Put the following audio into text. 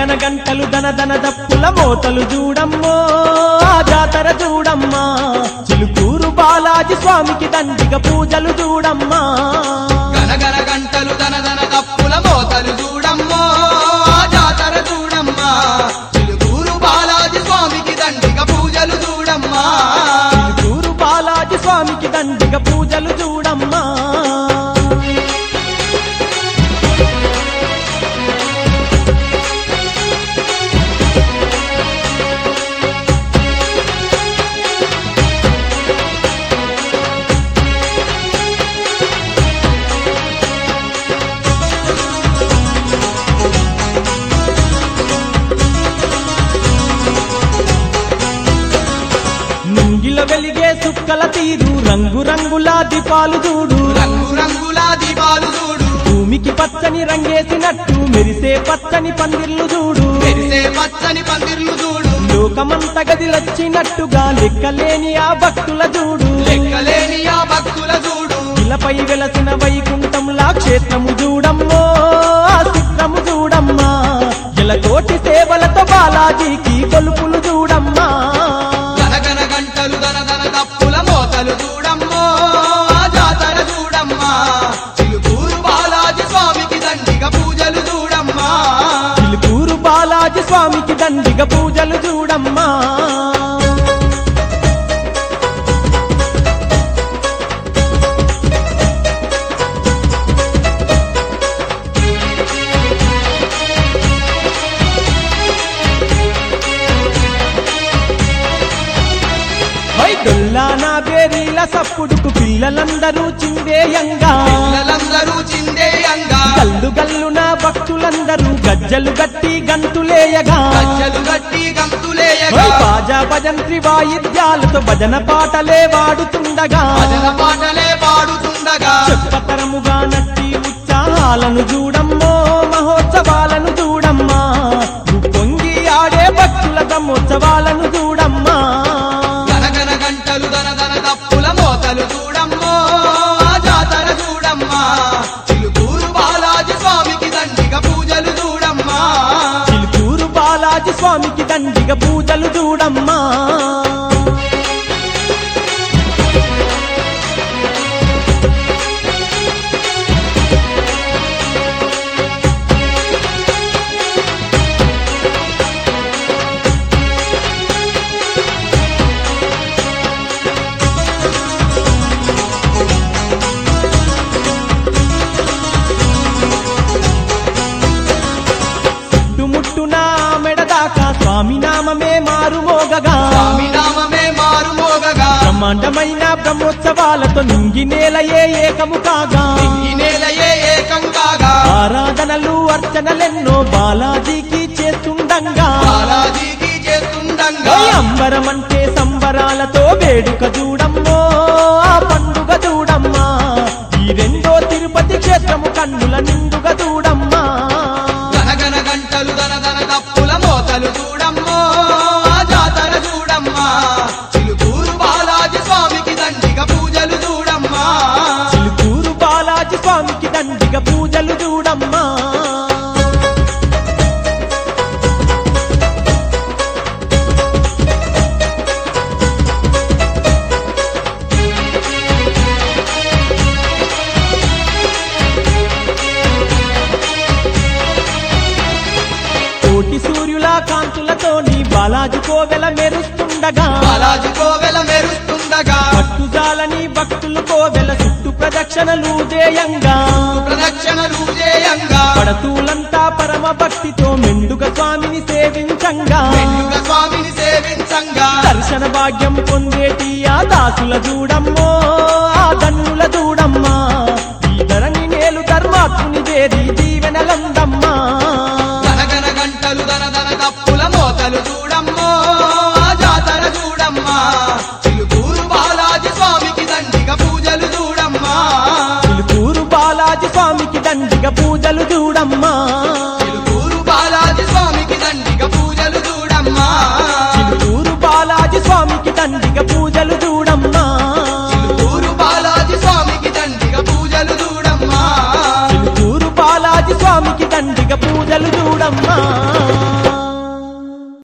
గనగన గంటలు దన దన దప్పుల మోతలు చూడమ్మో ఆ జాతర చూడమ్మా చిలుకూరు బాలాజీ స్వామికి దండిగ పూజలు చూడమ్మా గనగన గంటలు దన దన తప్పుల మోతలు చూడమ్మో ఆ జాతర చూడమ్మా చిలుకూరు బాలాజీ స్వామికి దండిగ పూజలు చూడమ్మా చిలుకూరు బాలాజీ స్వామికి దండిగ పూజలు చూడమ్మా నుంగిల వెలిగే సుక్కల తీరు రంగు రంగుల దీపాలు చూడు రంగు రంగుల దీపాలు చూడు భూమికి పచ్చని రంగేసినట్టు మెరిసే పచ్చని పందిర్లు చూడు మెరిసే పచ్చని పందిర్లు చూడు లోకమంత గదిలొచ్చినట్టుగా లెక్కలేని ఆ భక్తుల చూడు లెక్కలేని ఆ భక్తుల చూడు ఇలపై వెలసిన వైకుంఠంలా క్షేత్రము చూడమ్మో ఆ చిత్రము చూడమ్మా కోటి సేవలతో బాలాజీకి కొలుపులు చూడమ్మా గనగన గంటలు దన దన తప్పుల మోతలు చూడమ్మో ఆ జాతర చూడమ్మా చిలుకూరు బాలాజీ స్వామికి దండిగ పూజలు చూడమ్మా చిలుకూరు బాలాజీ స్వామికి దండిగ పూజలు చూడమ్మా వై దొల్లానా బేరీల సప్పుడుకు పిల్లలందరూ చిందేయంగా పిల్లలందరూ చిందేయంగా గల్లు గల్లున భక్తులందరూ గజ్జలు గట్టి గంతులేయగా గజ్జలు గట్టి గంతులేయగా ఓయ్ బాజా భజంత్రి వాయిద్యాలతో భజన పాటలే వాడుతుండగా భజన పాటలే పాడుతుండగా చెప్పతరముగా నట్టి ఉత్సాహాలను చూడమ్మో మహోత్సవాలను చూడమ్మా పొంగి ఆడే భక్తుల బ్రహ్మోత్సవాలను చూడమ్మా గనగన గంటలు దన దన తప్పుల మోతలు చూడమ్మో ఆ జాతర చూడమ్మా చిలుకూరు బాలాజీ స్వామికి దండిగ పూజలు చూడమ్మా చిలుకూరు బాలాజీ స్వామికి దండిగ పూజలు చూడమ్మా చుట్టుముట్టున మెడదాకా స్వామి నామమే మారుమోగగా స్వామి నామమే మారుమోగగా బ్రహ్మాండమైన బ్రహ్మోత్సవాలతో నింగి నేలయే ఏకము కాగా ఈ నేలయే ఏకం కాగా ఆరాధనలు అర్చనలెన్నో బాలాజీకి చేస్తుండంగా బాలాజీకి చేస్తుండంగా ఓయ్ అంబరమంటే సంబరాలతో వేడుక చూడమ్మో ఆ పండుగ చూడమ్మా ఈ రెండో తిరుపతి క్షేత్రము కన్నుల నిండుగా చూడమ్మా గనగన గంటలు దన దన తప్పుల మోతలు చూడమ్మో ఆ జాతర చూడమ్మా చిలుకూరు బాలాజీ స్వామికి దండిగ పూజలు చూడమ్మా చిలుకూరు బాలాజీ స్వామికి దండిగ పూజలు చూడమ్మా కోటి సూర్యుల కాంతులతోని బాలాజీ కోవెల మెరుస్తుండగా బాలాజీ కోవెల మెరుస్తుండగా పట్టుజాలని భక్తులు కోవెల చుట్టూ ప్రదక్షిణలు చేయంగా ప్రదక్షిణలు చేయంగా పడతూలంతా పరమ భక్తితో మెండుగ స్వామిని సేవించంగా మెండుగ స్వామిని సేవించంగా దర్శన భాగ్యం పొందేటి ఆ దాసుల చూడమ్మో ఆ ధన్యుల చూడమ్మా ఈ ధరణి నేలు ధర్మాత్ముని చేరి దీవెనలందమ్మా గనగన గంటలు దన దన తప్పుల మోతలు చూడమ్మో ఆ జాతర చూడమ్మా చిలుకూరు బాలాజీ స్వామికి దండిగ పూజలు చూడమ్మా చిలుకూరు బాలాజీ స్వామికి దండిగ పూజలు చూడమ్మా చిలుకూరు బాలాజీ స్వామికి దండిగ పూజలు చూడమ్మా చిలుకూరు బాలాజీ స్వామికి దండిగ పూజలు చూడమ్మా చిలుకూరు బాలాజీ స్వామికి దండిగ పూజలు చూడమ్మా చిలుకూరు బాలాజీ స్వామికి దండిగ పూజలు చూడమ్మా